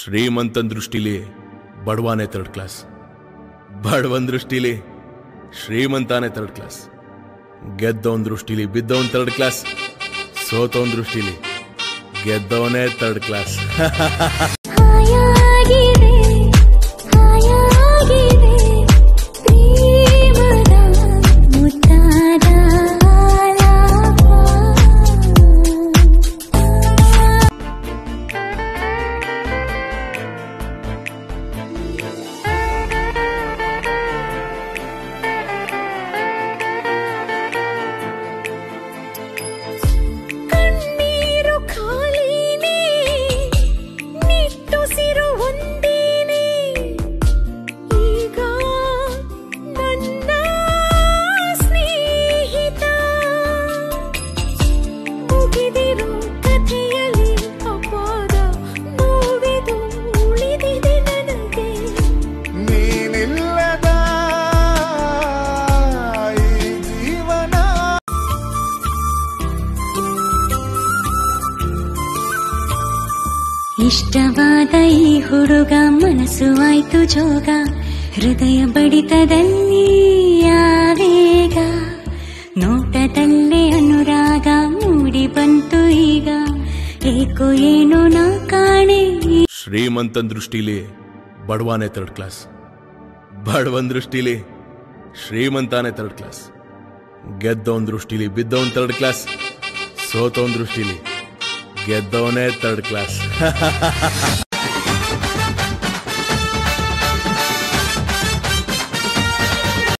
ಶ್ರೀಮಂತನ್ ದೃಷ್ಟಿಲಿ ಬಡವಾನೇ third class ಬಡವನ್ ದೃಷ್ಟಿಲಿ ಶ್ರೀಮಂತಾನೇ ಥರ್ಡ್ ಕ್ಲಾಸ್ ಗೆದ್ದವನ್ ದೃಷ್ಟಿಲಿ ಬಿದ್ದವನ್ ಥರ್ಡ್ ಕ್ಲಾಸ್ ಸೋತವನ್ ದೃಷ್ಟಿಲಿ ಗೆದ್ದವನೇ ಥರ್ಡ್ ಕ್ಲಾಸ್ ಹಾಯಾಗಿದೆ ಹಾಯಾಗಿದೆ ಪ್ರೇಮದ ಮುತ್ತಾದ ಆಲಾಪ ಕಣ್ಣೀರು ಖಾಲಿನೇ ನಿಟ್ಟುಸಿರು ಒಂದೇನೆ ಈಗ ನನ್ನ ಸ್ನೇಹಿತ ಮುಗಿದಿರೋ ಕಥೆಯಲ್ಲಿ ಅಪಾರ ನೋವಿದು ಉಳಿದಿದೆ ನನಗೆ ನೀನಿಲ್ಲದ ಈ ಜೀವನ ಇಷ್ಟವಾದ ಈ ಹುಡುಗ ಮನಸ್ಸು ಆಯ್ತು ಜೋಗ ಹೃದಯ ಬಡಿತದಲ್ಲಿ ಆವೇಗ ನೋಟದಲ್ಲೇ ಅನುರಾಗ ಮೂಡಿ ಬಂತು ಈಗ ಏಕೋ ಏನೋ ನಾ ಕಾಣೆ ಈ ಶ್ರೀಮಂತನ್ ದೃಷ್ಟಿಲಿ ಬಡವಾನೇ ಥರ್ಡ್ ಕ್ಲಾಸ್ ಬಡವನ್ ದೃಷ್ಟಿಲಿ ಶ್ರೀಮಂತಾನೇ ಥರ್ಡ್ ಕ್ಲಾಸ್ ಗೆದ್ದವನ್ ದೃಷ್ಟಿಲಿ ಬಿದ್ದವನ್ ಥರ್ಡ್ ಕ್ಲಾಸ್ ಸೋತವನ್ ದೃಷ್ಟಿಲಿ ಗೆದ್ದವನೇ ಥರ್ಡ್ ಕ್ಲಾಸ್